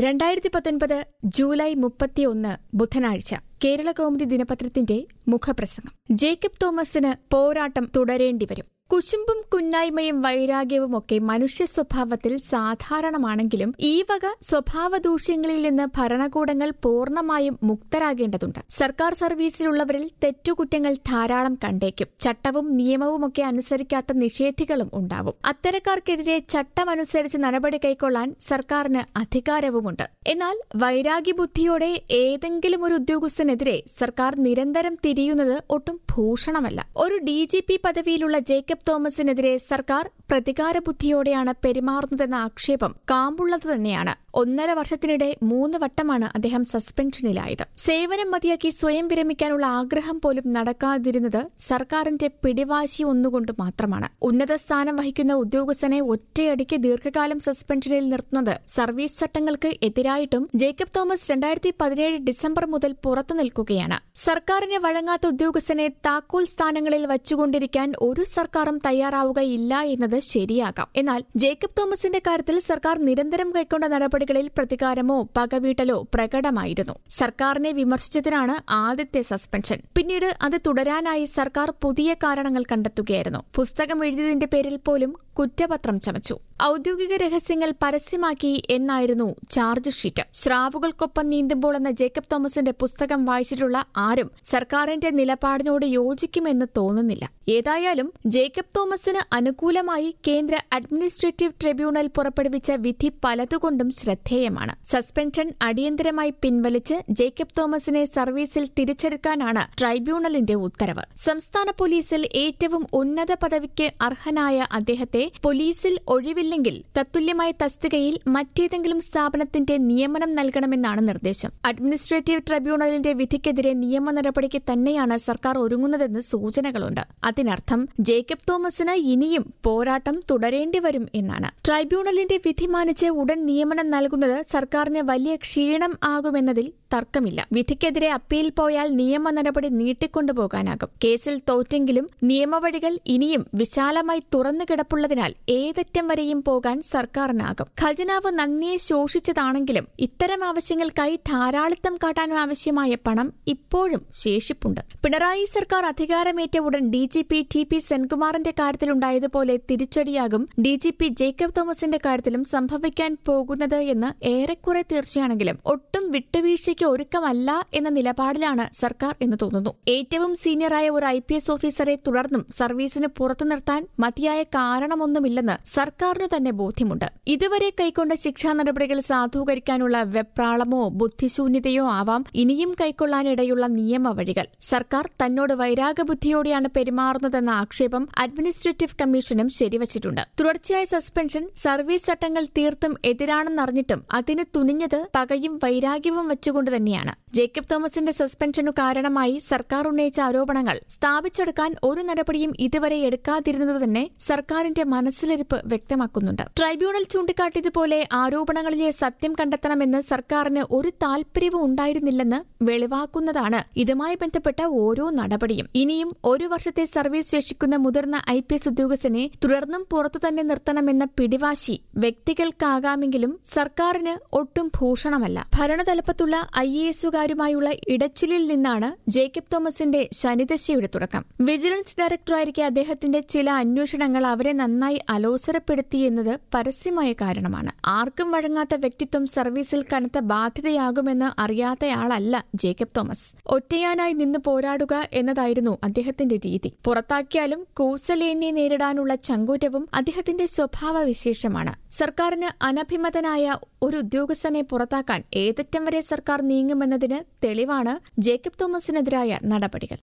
രണ്ടായിരത്തി പത്തൊൻപത് ജൂലൈ മുപ്പത്തിയൊന്ന് ബുധനാഴ്ച കേരള കൗമുദി ദിനപത്രത്തിന്റെ മുഖപ്രസംഗം ജേക്കബ് തോമസിന് പോരാട്ടം തുടരേണ്ടിവരും കുശുമ്പും കുന്നായ്മയും വൈരാഗ്യവും ഒക്കെ മനുഷ്യ സ്വഭാവത്തിൽ സാധാരണമാണെങ്കിലും ഈ വക സ്വഭാവദൂഷ്യങ്ങളിൽ നിന്ന് ഭരണകൂടങ്ങൾ പൂർണ്ണമായും മുക്തരാകേണ്ടതുണ്ട് സർക്കാർ സർവീസിലുള്ളവരിൽ തെറ്റുകുറ്റങ്ങൾ ധാരാളം കണ്ടേക്കും ചട്ടവും നിയമവുമൊക്കെ അനുസരിക്കാത്ത നിഷേധികളും ഉണ്ടാവും അത്തരക്കാർക്കെതിരെ ചട്ടമനുസരിച്ച് നടപടി കൈക്കൊള്ളാൻ സർക്കാരിന് അധികാരവുമുണ്ട് എന്നാൽ വൈരാഗ്യബുദ്ധിയോടെ ഏതെങ്കിലും ഒരു ഉദ്യോഗസ്ഥനെതിരെ സർക്കാർ നിരന്തരം തിരിയുന്നത് ഒട്ടും ഭൂഷണമല്ല ഒരു ഡി ജി പി പദവിയിലുള്ള ജേക്കബ് തോമസിനെതിരെ സർക്കാർ പ്രതികാരബുദ്ധിയോടെയാണ് പെരുമാറുന്നതെന്ന ആക്ഷേപം കാമ്പുള്ളത് തന്നെയാണ് ഒന്നര വർഷത്തിനിടെ മൂന്ന് വട്ടമാണ് അദ്ദേഹം സസ്പെൻഷനിലായത് സേവനം മതിയാക്കി സ്വയം വിരമിക്കാനുള്ള ആഗ്രഹം പോലും നടക്കാതിരുന്നത് സർക്കാരിന്റെ പിടിവാശി ഒന്നുകൊണ്ട് മാത്രമാണ് ഉന്നത സ്ഥാനം വഹിക്കുന്ന ഉദ്യോഗസ്ഥനെ ഒറ്റയടിക്ക് ദീർഘകാലം സസ്പെൻഷനിൽ നിർത്തുന്നത് സർവീസ് ചട്ടങ്ങൾക്ക് എതിരായിട്ടും ജേക്കബ് തോമസ് രണ്ടായിരത്തി പതിനേഴ് ഡിസംബർ മുതൽ പുറത്തു നിൽക്കുകയാണ് സർക്കാരിന് വഴങ്ങാത്ത ഉദ്യോഗസ്ഥനെ താക്കോൽ സ്ഥാനങ്ങളിൽ വച്ചുകൊണ്ടിരിക്കാൻ ഒരു സർക്കാരും തയ്യാറാവുകയില്ല എന്നത് ശരിയാകാം എന്നാൽ ജേക്കബ് തോമസിന്റെ കാര്യത്തിൽ സർക്കാർ നിരന്തരം കൈക്കൊണ്ട നടപടികളിൽ പ്രതികാരമോ പകവീട്ടലോ പ്രകടമായിരുന്നു സർക്കാരിനെ വിമർശിച്ചതിനാണ് ആദ്യത്തെ സസ്പെൻഷൻ പിന്നീട് അത് തുടരാനായി സർക്കാർ പുതിയ കാരണങ്ങൾ കണ്ടെത്തുകയായിരുന്നു പുസ്തകം എഴുതിയതിന്റെ പേരിൽ പോലും കുറ്റപത്രം ചമച്ചു ഔദ്യോഗിക രഹസ്യങ്ങൾ പരസ്യമാക്കി എന്നായിരുന്നു ചാർജ് ഷീറ്റ് ശ്രാവുകൾക്കൊപ്പം നീന്തുമ്പോൾ എന്ന ജേക്കബ് തോമസിന്റെ പുസ്തകം വായിച്ചിട്ടുള്ള ആരും സർക്കാരിന്റെ നിലപാടിനോട് യോജിക്കുമെന്ന് തോന്നുന്നില്ല ഏതായാലും ജേക്കബ് തോമസിന് അനുകൂലമായി കേന്ദ്ര അഡ്മിനിസ്ട്രേറ്റീവ് ട്രിബ്യൂണൽ പുറപ്പെടുവിച്ച വിധി പലതുകൊണ്ടും ശ്രദ്ധേയമാണ് സസ്പെൻഷൻ അടിയന്തരമായി പിൻവലിച്ച് ജേക്കബ് തോമസിനെ സർവീസിൽ തിരിച്ചെടുക്കാനാണ് ട്രൈബ്യൂണലിന്റെ ഉത്തരവ് സംസ്ഥാന പോലീസിൽ ഏറ്റവും ഉന്നത പദവിക്ക് അർഹനായ അദ്ദേഹത്തെ പോലീസിൽ ഒഴിവില്ലെങ്കിൽ തത്തുല്യമായ തസ്തികയിൽ മറ്റേതെങ്കിലും സ്ഥാപനത്തിന്റെ നിയമനം നൽകണമെന്നാണ് നിർദ്ദേശം അഡ്മിനിസ്ട്രേറ്റീവ് ട്രിബ്യൂണലിന്റെ വിധിക്കെതിരെ നിയമ നടപടിക്ക് തന്നെയാണ് സർക്കാർ ഒരുങ്ങുന്നതെന്ന് സൂചനകളുണ്ട് അതിനർത്ഥം ജേക്കബ് തോമസിന് ഇനിയും പോരാട്ടം തുടരേണ്ടി വരും എന്നാണ് ട്രൈബ്യൂണലിന്റെ വിധി മാനിച്ച് ഉടൻ നിയമനം നൽകുന്നത് സർക്കാരിന് വലിയ ക്ഷീണം ആകുമെന്നതിൽ തർക്കമില്ല വിധിക്കെതിരെ അപ്പീൽ പോയാൽ നിയമ നടപടി നീട്ടിക്കൊണ്ടുപോകാനാകും കേസിൽ തോറ്റെങ്കിലും നിയമവഴികൾ ഇനിയും വിശാലമായി തുറന്നു കിടപ്പുള്ളതിനാൽ ഏതറ്റം വരെയും പോകാൻ സർക്കാരിനാകും ഖജനാവ് നന്ദിയെ ശോഷിച്ചതാണെങ്കിലും ഇത്തരം ആവശ്യങ്ങൾക്കായി ധാരാളിത്തം കാട്ടാൻ ആവശ്യമായ പണം ഇപ്പോഴും ശേഷിപ്പുണ്ട് പിണറായി സർക്കാർ അധികാരമേറ്റ ഉടൻ D G P T P സെൻകുമാറിന്റെ കാര്യത്തിലുണ്ടായതുപോലെ തിരിച്ചടിയാകും ഡി ജി പി ജേക്കബ് തോമസിന്റെ കാര്യത്തിലും സംഭവിക്കാൻ പോകുന്നത് എന്ന് ഏറെക്കുറെ തീർച്ചയാണെങ്കിലും ഒട്ടും വിട്ടുവീഴ്ചയ്ക്ക് ഒരുക്കമല്ല എന്ന നിലപാടിലാണ് സർക്കാർ എന്ന് തോന്നുന്നു ഏറ്റവും സീനിയറായ ഒരു ഐ പി എസ് ഓഫീസറെ തുടർന്നും സർവീസിന് പുറത്തു നിർത്താൻ മതിയായ കാരണമൊന്നുമില്ലെന്ന് സർക്കാരിനു തന്നെ ബോധ്യമുണ്ട് ഇതുവരെ കൈക്കൊണ്ട ശിക്ഷാ നടപടികൾ സാധൂകരിക്കാനുള്ള വെപ്രാളമോ ബുദ്ധിശൂന്യതയോ ആവാം ഇനിയും കൈക്കൊള്ളാനിടയുള്ള നിയമവഴികൾ സർക്കാർ തന്നോട് വൈരാഗബുദ്ധിയോടെയാണ് പെരുമാറുന്നതെന്ന ആക്ഷേപം അഡ്മിനിസ്ട്രേറ്റീവ് കമ്മീഷനും ശരിവച്ചിട്ടുണ്ട് തുടർച്ചയായ സസ്പെൻഷൻ സർവീസ് ചട്ടങ്ങൾ തീർത്തും എതിരാണെന്നറിഞ്ഞിട്ടും അതിന് തുനിഞ്ഞത് പകയും വൈരാഗ്യവും വെച്ചുകൊണ്ട് തന്നെയാണ് ജേക്കബ് തോമസിന്റെ സസ്പെൻഷനു കാരണമായി സർക്കാർ ഉന്നയിച്ച ആരോപണങ്ങൾ സ്ഥാപിച്ചെടുക്കാൻ ഒരു നടപടിയും ഇതുവരെ എടുക്കാതിരുന്നത് തന്നെ സർക്കാരിന്റെ മനസ്സിലിരിപ്പ് വ്യക്തമാക്കുന്നുണ്ട് ട്രൈബ്യൂണൽ ചൂണ്ടിക്കാട്ടിയതുപോലെ ആരോപണങ്ങളിലെ സത്യം കണ്ടെത്തണമെന്ന് സർക്കാരിന് ഒരു താൽപര്യവും ഉണ്ടായിരുന്നില്ലെന്ന് വെളിവാക്കുന്നതാണ് ഇതുമായി ബന്ധപ്പെട്ട ഓരോ നടപടിയും ഇനിയും ഒരു വർഷത്തെ സർവീസ് ശേഷിക്കുന്ന മുതിർന്ന ഐ പി എസ് ഉദ്യോഗസ്ഥനെ തുടർന്നും പുറത്തു തന്നെ നിർത്തണമെന്ന പിടിവാശി വ്യക്തികൾക്കാകാമെങ്കിലും സർക്കാരിന് ഒട്ടും ഭൂഷണമല്ല ഭരണതലപ്പത്തുള്ള ഐ എ എസുകാരുമായുള്ള ഇടച്ചിലിൽ നിന്നാണ് ജേക്കബ് തോമസിന്റെ ശനിദശയുടെ തുടക്കം വിജിലൻസ് ഡയറക്ടറായിരിക്കെ അദ്ദേഹത്തിന്റെ ചില അന്വേഷണങ്ങൾ അവരെ നന്നായി അലോസരപ്പെടുത്തിയെന്നത് പരസ്യമായ കാരണമാണ് ആർക്കും വഴങ്ങാത്ത വ്യക്തിത്വം സർവീസിൽ കനത്ത ബാധ്യതയാകുമെന്ന് അറിയാത്തയാളല്ല ജേക്കബ് തോമസ് ഒറ്റയാനായി നിന്ന് പോരാടുക എന്നതായിരുന്നു അദ്ദേഹത്തിന്റെ രീതി പുറത്താക്കിയാലും കൂസലേനെ നേരിടാനുള്ള ചങ്കൂറ്റവും അദ്ദേഹത്തിന്റെ സ്വഭാവ വിശേഷമാണ് സർക്കാരിന് അനഭിമതനായ ഒരു ഉദ്യോഗസ്ഥനെ പുറത്താക്കാൻ ഏതറ്റം വരെ സർക്കാർ നീങ്ങുമെന്നതിന് തെളിവാണ് ജേക്കബ് തോമസിനെതിരായ നടപടികൾ